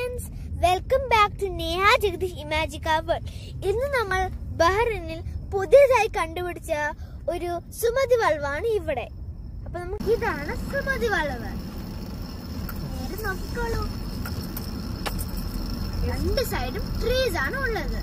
Friends welcome back to Neha Jagadeesh Imagica world ഇന്ന് നമ്മൾ ബഹ്റിനിൽ പുതിയതായി കണ്ടുപിടിച്ച ഒരു സുമതി വളവാണ് ഇവിടെ അപ്പൊ നമുക്ക് ഇതാണ് സുമതി വളവ് നേരെ നോക്കിക്കോളൂ രണ്ട് സൈഡും ട്രീസ് ആണ് ഉള്ളത്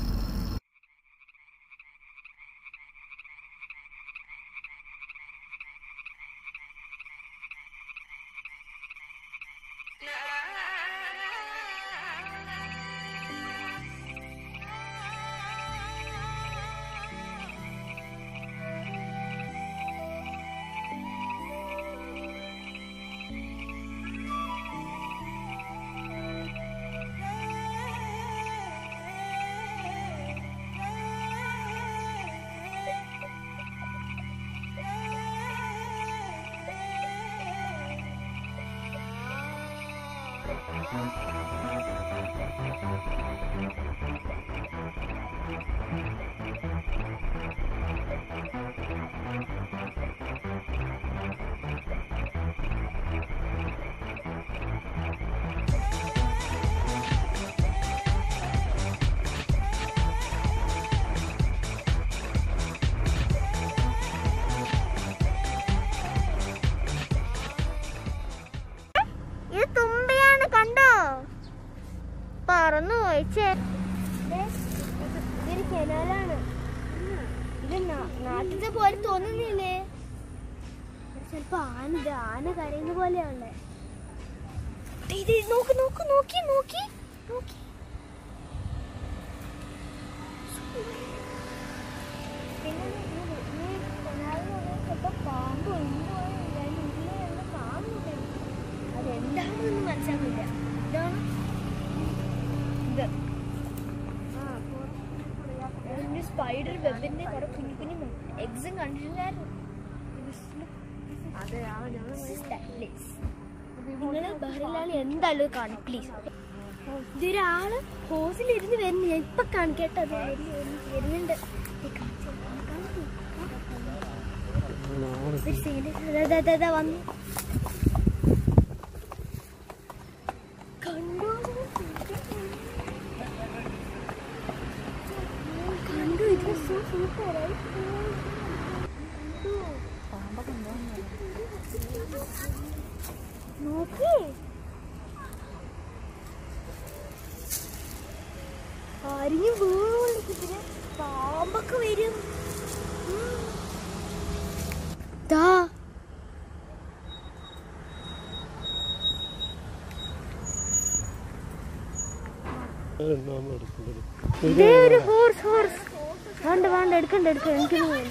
ഇത് തുമ്പയാണ് കണ്ടോ പറന്നു പോയിച്ചേ ഇതൊരു കനാലാണ് ഇത് നാ- നാട്ടിലത്തെ പോലെ തോന്നുന്നില്ലേ ചിലപ്പോ ആന ഇത് ആന കരയുന്ന പോലെയാണല്ലേ ഇത് ഇത് നോക്ക് നോക്ക് നോക്കി നോക്കി നോക്കി പിന്നെ ഇത് ഈ കനാലിൽ ചിലപ്പോ പാമ്പ് ഉണ്ടോ ഇല്ലേ എന്ന് കാണുന്നില്ല അതെന്താണെന്ന് മനസ്സിലാവില്ല ഇതാണ് ഇത് ഇതിന്റെ സ്പൈഡർ വെബിന്റെ കുറെ കുഞ്ഞു കുഞ്ഞു എഗ്സും കണ്ടിട്ടില്ലായിരുന്നു നിങ്ങള് ബഹ്റിലാളി എന്തായാലും കാണും പ്ലീസ് ഇതൊരാള് ഹോസിൽ ഇരുന്ന് വരുന്നു ഞാൻ ഇപ്പൊ കാണിക്കട്ടെ അത് വരുന്നുണ്ട് ദേ കാണിച്ചു തരാം. കാണിക്കൂ. ഒരു second. ദാ, ദാ, ദാ, ദാ വന്നു കണ്ടോ കണ്ടു ഇത് സോ സൂപ്പർ നോക്കി ആരെയും വീണിട്ട് പാമ്പൊക്കെ വരും ഉം. ദാ ഇതേ ഒരു ഹോർസ് ഹോർസ് വേണ്ട വേണ്ട എടുക്കണ്ട എടുക്കണ്ട എനിക്കൊന്നും വേണ്ട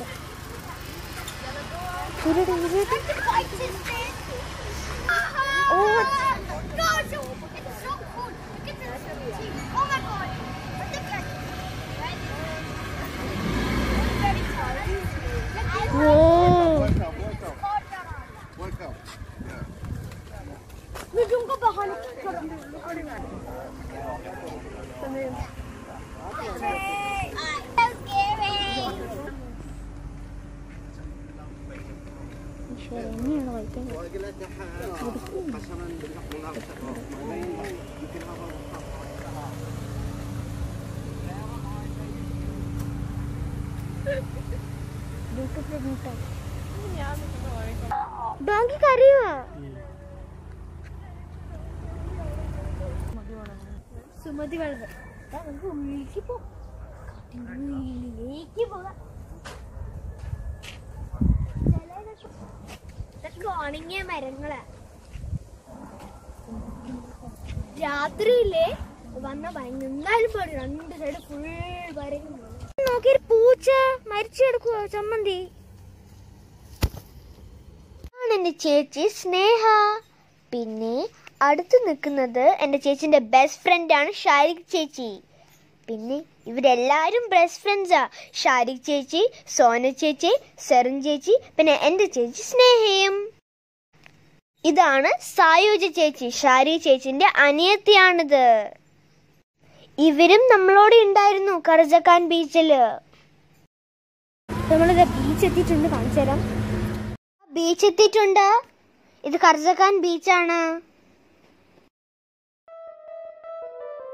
ഇരിടെ, ഇരിടെ. ഓ ഓ ഈശ്വര എന്നെയാണോ വായിക്കുന്നത് ഡോങ്കി കരയുവാ സുമതി വളവ് ദാ നമുക്ക് ഉള്ളിലേക്ക് പോ ഉള്ളിലേക്ക് പോകാം ചിലതൊക്കെ ഇതൊക്കെ ഉണങ്ങിയ മരങ്ങളാ രാത്രിയില്ലേ വന്ന ഭയങ്കര എന്നാലും പാടും രണ്ട് സൈഡ് ഫുൾ വരയ്ക്കുന്നു നോക്കിയൊരു പൂച്ച മരിച്ചു കിടക്കുവോ ചമ്മന്തി ആണ് എന്റെ ചേച്ചി സ്നേഹ പിന്നെ അടുത്ത് നിൽക്കുന്നത് എന്റെ ചേച്ചിന്റെ ബെസ്റ്റ് ഫ്രണ്ട് ആണ് ഷാരിഖ് ചേച്ചി പിന്നെ ഇവരെല്ലാരും ബെസ്റ്റ് ഫ്രണ്ട്സാ ഷാരിഖ് ചേച്ചി സോന ചേച്ചി സെറിൻ ചേച്ചി പിന്നെ എന്റെ ചേച്ചി സ്നേഹയും ഇതാണ് സായുജ ചേച്ചി ഷാരി ചേച്ചിന്റെ അനിയത്തിയാണിത് ഇവരും നമ്മളോട് ഉണ്ടായിരുന്നു കർജക്കാൻ ബീച്ചില് നമ്മളിത് ബീച്ച് എത്തിയിട്ടുണ്ട് കാണിച്ചു തരാം ബീച്ച് എത്തിയിട്ടുണ്ട് ഇത് കർജക്കാൻ ബീച്ചാണ്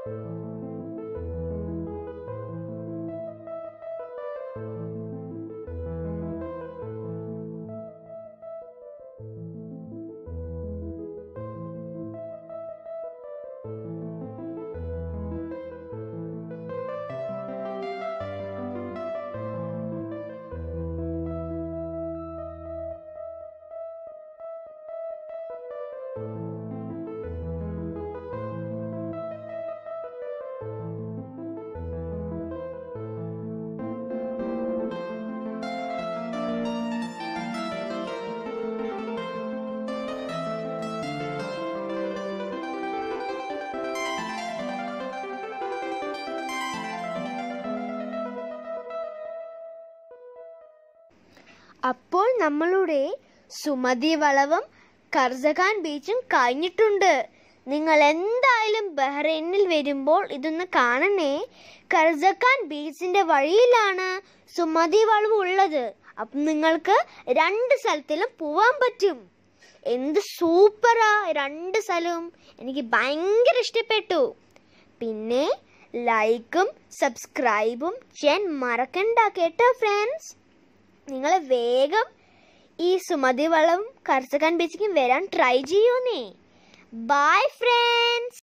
അപ്പോൾ നമ്മളുടെ സുമതി വളവും കർസഖാൻ ബീച്ചും കഴിഞ്ഞിട്ടുണ്ട് നിങ്ങൾ എന്തായാലും ബഹ്റൈനിൽ വരുമ്പോൾ ഇതൊന്ന് കാണണേ കർസഖാൻ ബീച്ചിന്റെ വഴിയിലാണ് സുമതി വളവ് ഉള്ളത് അപ്പം നിങ്ങൾക്ക് രണ്ട് സ്ഥലത്തിലും പോവാൻ പറ്റും എന്ത് സൂപ്പറാ രണ്ട് സ്ഥലവും എനിക്ക് ഭയങ്കര ഇഷ്ടപ്പെട്ടു പിന്നെ ലൈക്കും സബ്സ്ക്രൈബും ചെയ്യാൻ മറക്കണ്ട കേട്ടോ ഫ്രണ്ട്സ് നിങ്ങൾ വേഗം ഈ സുമതി വളം കർസക്കാൻ ബീച്ചിക്കും വരാൻ ട്രൈ ചെയ്യൂന്നേ ബൈ ഫ്രണ്ട്സ്